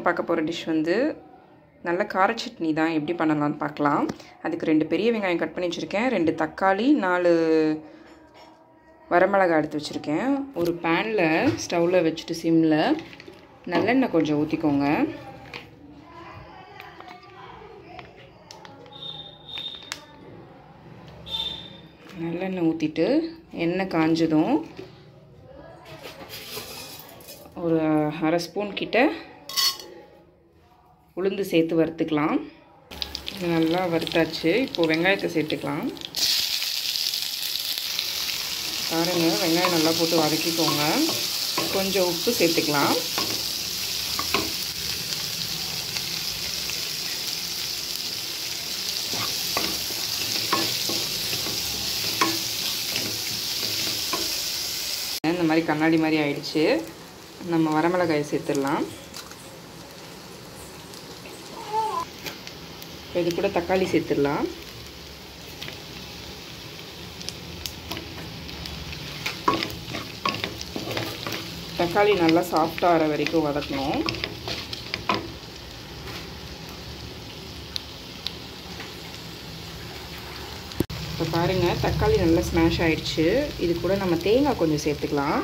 பார்க்க போகிற டிஷ் வந்து நல்ல கார சட்னி தான் எப்படி பண்ணலாம்னு பார்க்கலாம் அதுக்கு ரெண்டு பெரிய வெங்காயம் கட் பண்ணி வச்சுருக்கேன் ரெண்டு தக்காளி நாலு வரமிளகாய் எடுத்து வச்சுருக்கேன் ஒரு பேனில் ஸ்டவ்வில் வச்சுட்டு சிம்மில் நல்லெண்ணெய் கொஞ்சம் ஊற்றிக்கோங்க நல்லெண்ணெய் ஊற்றிட்டு எண்ணெய் காஞ்சதும் ஒரு அரை ஸ்பூன் கிட்ட உளுந்து சேர்த்து வறுத்துக்கலாம் இது நல்லா வறுத்தாச்சு இப்போது வெங்காயத்தை சேர்த்துக்கலாம் பாருங்கள் வெங்காயம் நல்லா போட்டு வதக்கிக்கோங்க கொஞ்சம் உப்பு சேர்த்துக்கலாம் இந்த மாதிரி கண்ணாடி மாதிரி ஆயிடுச்சு நம்ம வரமிளகாயை சேர்த்துடலாம் இப்போ இது கூட தக்காளி சேர்த்துடலாம் தக்காளி நல்லா சாஃப்டாக ஆகிற வரைக்கும் வதக்கணும் இப்போ பாருங்கள் தக்காளி நல்லா ஸ்மாஷ் ஆயிடுச்சு இது கூட நம்ம தேங்காய் கொஞ்சம் சேர்த்துக்கலாம்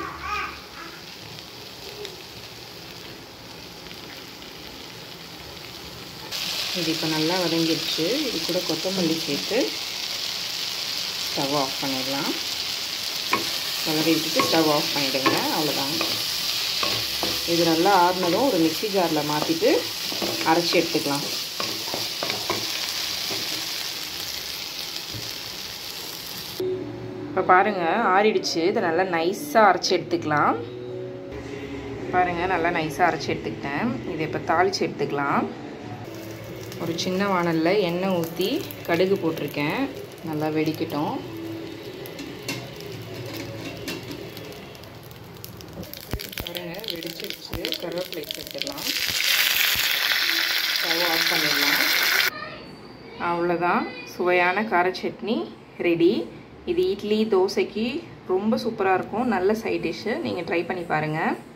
இது இப்போ நல்லா வதங்கிடுச்சு இது கூட கொத்தமல்லி சேர்த்து ஸ்டவ் ஆஃப் பண்ணிடலாம் கிளறி விட்டுட்டு ஸ்டவ் ஆஃப் பண்ணிவிடுங்க அவ்வளோதாங்க இது நல்லா ஆறுனதும் ஒரு மிக்சி ஜாரில் மாற்றிட்டு அரைச்சி எடுத்துக்கலாம் இப்போ பாருங்கள் ஆறிடுச்சு இதை நல்லா நைஸாக அரைச்சி எடுத்துக்கலாம் பாருங்கள் நல்லா நைஸாக அரைச்சி எடுத்துக்கிட்டேன் இதை இப்போ தாளித்து எடுத்துக்கலாம் ஒரு சின்ன வானலில் எண்ணெய் ஊற்றி கடுகு போட்டிருக்கேன் நல்லா வெடிக்கட்டும் பாருங்கள் வெடிச்சிருச்சு கருவேப்பிலை சேர்த்துடலாம் ஸ்டவ் ஆஃப் பண்ணிடலாம் அவ்வளோதான் சுவையான கார சட்னி ரெடி இது இட்லி தோசைக்கு ரொம்ப சூப்பராக இருக்கும் நல்ல சைட் டிஷ்ஷு நீங்கள் ட்ரை பண்ணி பாருங்கள்